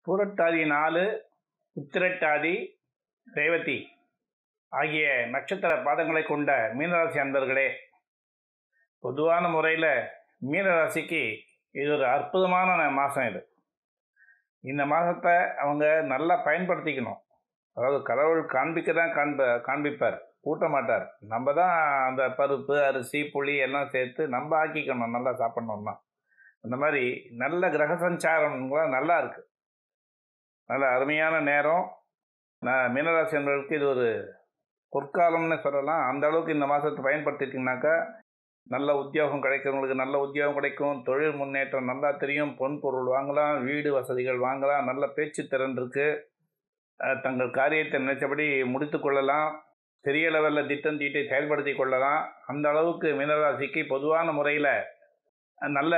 பூரட்டாதி நாலு உத்திரட்டாதி ரேவதி ஆகிய நட்சத்திர பாதங்களை கொண்ட மீனராசி அன்பர்களே பொதுவான முறையில் மீனராசிக்கு இது ஒரு அற்புதமான மாதம் இது இந்த மாதத்தை அவங்க நல்லா பயன்படுத்திக்கணும் அதாவது கடவுள் காண்பிக்க தான் காண்ப காண்பிப்பார் கூட்ட மாட்டார் நம்ம தான் அந்த பருப்பு அரிசி புளி எல்லாம் சேர்த்து நம்ம ஆக்கிக்கணும் நல்லா சாப்பிட்ணும்னா அந்த மாதிரி நல்ல கிரக சஞ்சாரம்லாம் நல்லா இருக்கு நல்ல அருமையான நேரம் நான் மீனராசி என்பவர்களுக்கு இது ஒரு பொற்காலம்னு சொல்லலாம் அந்த அளவுக்கு இந்த மாதத்தை பயன்படுத்திட்டிங்கனாக்கா நல்ல உத்தியோகம் கிடைக்கிறவங்களுக்கு நல்ல உத்தியோகம் கிடைக்கும் தொழில் முன்னேற்றம் நல்லா தெரியும் பொன் பொருள் வாங்கலாம் வீடு வசதிகள் வாங்கலாம் நல்ல பேச்சு திறன் இருக்கு அஹ் தங்கள் காரியத்தை நினைச்சபடி முடித்து கொள்ளலாம் பெரிய லெவலில் திட்டம் தீட்டை செயல்படுத்தி கொள்ளலாம் அந்த அளவுக்கு மீனராசிக்கு பொதுவான முறையில் நல்ல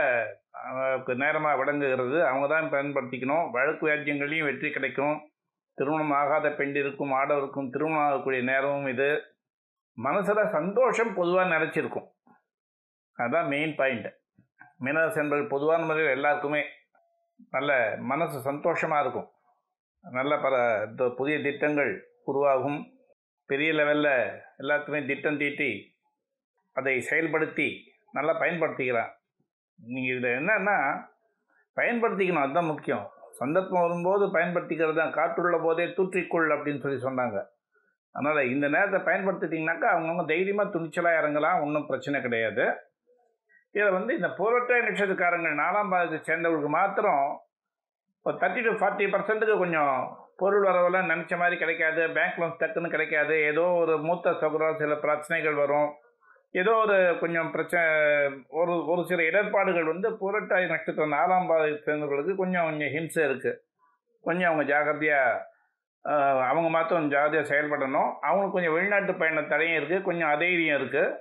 நேரமாக விளங்குகிறது அவங்க தான் பயன்படுத்திக்கணும் வழக்கு வியாஜ்யங்களையும் வெற்றி கிடைக்கும் திருமணம் ஆகாத பெண்டிருக்கும் ஆடவருக்கும் திருமணம் ஆகக்கூடிய நேரமும் இது மனசில் சந்தோஷம் பொதுவாக நினச்சிருக்கும் அதுதான் மெயின் பாயிண்ட் மீனராசி என்பது பொதுவான முறையில் எல்லாருக்குமே நல்ல மனசு சந்தோஷமாக இருக்கும் நல்ல பல த- புதிய திட்டங்கள் உருவாகும் பெரிய லெவலில் எல்லாத்துக்குமே திட்டம் தீட்டி அதை செயல்படுத்தி நல்லா பயன்படுத்திக்கிறான் நீங்கள் இதில் என்னன்னா பயன்படுத்திக்கணும் அதுதான் முக்கியம் சந்தர்ப்பம் வரும்போது பயன்படுத்திக்கிறது தான் காற்றுள்ள போதே தூற்றிக்கொள் அப்படின்னு சொல்லி சொன்னாங்க அதனால் இந்த நேரத்தை பயன்படுத்திட்டிங்கனாக்கா அவங்கவுங்க தைரியமாக துணிச்சலாக இறங்கலாம் ஒன்றும் பிரச்சனை கிடையாது இதில் வந்து இந்த புரட்டாய நட்சத்திரக்காரங்கள் நாலாம் பாதத்தை சேர்ந்தவங்களுக்கு மாத்திரம் ஒரு தேர்ட்டி டு ஃபார்ட்டி பர்சன்ட்டுக்கு கொஞ்சம் பொருள் வரவெல்லாம் நினச்ச மாதிரி கிடைக்காது பேங்க் லோன்ஸ் டக்குன்னு கிடைக்காது ஏதோ ஒரு மூத்த சகோதரம் சில பிரச்சனைகள் வரும் ஏதோ ஒரு கொஞ்சம் பிரச்சனை ஒரு ஒரு சில இடர்பாடுகள் வந்து புரட்டாதி நட்சத்திரம் நாலாம் பாதத்தை சேர்ந்தவர்களுக்கு கொஞ்சம் கொஞ்சம் ஹிம்சை இருக்குது கொஞ்சம் அவங்க ஜாகிரதையாக அவங்க மாத்திரம் ஜாகிரதையாக செயல்படணும் அவங்களுக்கு கொஞ்சம் வெளிநாட்டு பயண தடையும் இருக்குது கொஞ்சம் அதைரியம் இருக்குது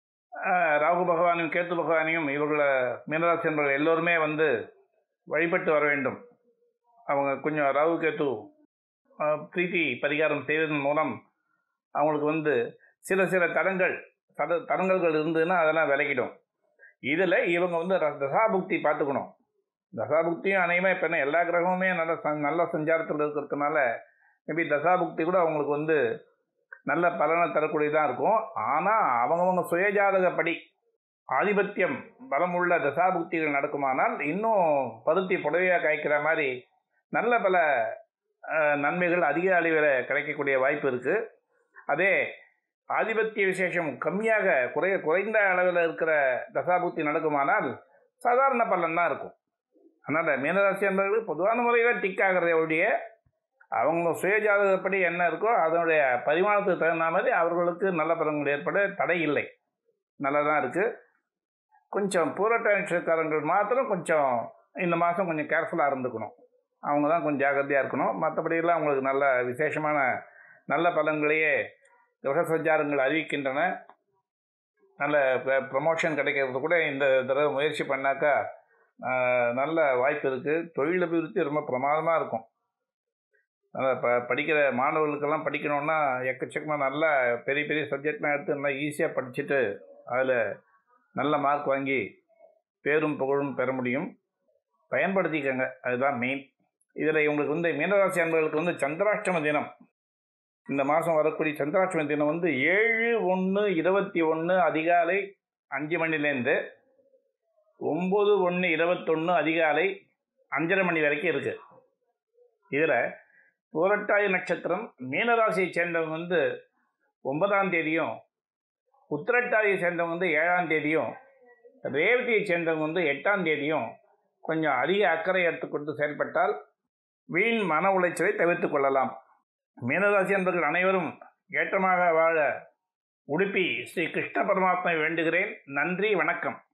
ராகு பகவானையும் கேத்து பகவானையும் இவர்களை மீனராசி என்பவர்கள் எல்லோருமே வந்து வழிபட்டு வர வேண்டும் அவங்க கொஞ்சம் ராகு கேத்து அஹ், பிரீத்தி பரிகாரம் செய்வதன் மூலம் அவங்களுக்கு வந்து சில சில தடங்கள் தட தடங்கல்கள் இருந்ததுன்னா அதெல்லாம் விலகிடும் இதில் இவங்க வந்து ர- தசாபுக்தி பார்த்துக்கணும் தசாபுக்தியும் அநேகமாக இப்போ என்ன எல்லா கிரகமுமே நல்ல ச- நல்ல சஞ்சாரத்தில் இருக்கிறதுனால மேபி தசாபுக்தி கூட அவங்களுக்கு வந்து நல்ல பலனை தரக்கூடியதாக இருக்கும் ஆனால் அவங்கவங்க சுயஜாதகப்படி ஆதிபத்தியம் பலமுள்ள தசாபுக்திகள் நடக்குமானால் இன்னும் பருத்தி புடவையாக காய்க்கிற மாதிரி நல்ல பல அஹ், நன்மைகள் அதிக அளவில் கிடைக்கக்கூடிய வாய்ப்பு இருக்குது அதே ஆதிபத்திய விசேஷம் கம்மியாக குறைய குறைந்த அளவில் இருக்கிற தசாபுக்தி நடக்குமானால் சாதாரண பலன் தான் இருக்கும் அதனால் மீனராசி என்பவர்கள் பொதுவான முறையில் டிக் ஆகிறதை ஒழிய அவங்க சுயஜாதகப்படி என்ன இருக்கோ அதனுடைய பரிமாணத்துக்கு தகுந்த மாதிரி அவர்களுக்கு நல்ல பலன்கள் ஏற்பட தடை இல்லை நல்லதாக இருக்குது கொஞ்சம் பூரட்ட நட்சத்திரக்காரங்கள் மாத்திரம் கொஞ்சம் இந்த மாதம் கொஞ்சம் கேர்ஃபுல்லாக இருந்துக்கணும் அவங்க தான் கொஞ்சம் ஜாக்கிரதையாக இருக்கணும் மற்றபடியெல்லாம் அவங்களுக்கு நல்ல விசேஷமான நல்ல பலன்களையே கிரக சஞ்சாரங்கள் அறிவிக்கின்றன நல்ல ப்ரமோஷன் கிடைக்கிறது கூட இந்த தடவை முயற்சி பண்ணாக்கா ஆஹ், நல்ல வாய்ப்பு இருக்குது தொழில் அபிவிருத்தி ரொம்ப பிரமாதமாக இருக்கும் அதான் ப படிக்கிற மாணவர்களுக்கெல்லாம் படிக்கணுன்னா எக்கச்சக்கமாக நல்லா பெரிய பெரிய சப்ஜெக்ட்லாம் எடுத்து நல்லா ஈஸியாக படிச்சுட்டு அதில் நல்ல மார்க் வாங்கி பேரும் புகழும் பெற முடியும் பயன்படுத்திக்கங்க அதுதான் மெயின் இதில் இவங்களுக்கு வந்து மீனராசி அன்பர்களுக்கு வந்து சந்திராஷ்டம தினம் இந்த மாதம் வரக்கூடிய சந்திராஷ்டம தினம் வந்து ஏழு ஒன்று இருபத்தி ஒன்று அதிகாலை அஞ்சு மணிலேருந்து ஒம்பது ஒன்று இருபத்தொன்று அதிகாலை அஞ்சரை மணி வரைக்கும் இருக்குது இதில் பூரட்டாதி நட்சத்திரம் மீனராசியை சேர்ந்தவங்க வந்து ஒன்பதாம் தேதியும் உத்திரட்டாதியை சேர்ந்தவங்க வந்து ஏழாம் தேதியும் ரேவதியை சேர்ந்தவங்க வந்து எட்டாம் தேதியும் கொஞ்சம் அதிக அக்கறை எடுத்துக்கொண்டு செயல்பட்டால் வீண் மன உளைச்சலை தவிர்த்து கொள்ளலாம் மீனராசி என்பவர்கள் அனைவரும் ஏற்றமாக வாழ உடுப்பி ஸ்ரீ கிருஷ்ண பரமாத்மை வேண்டுகிறேன் நன்றி வணக்கம்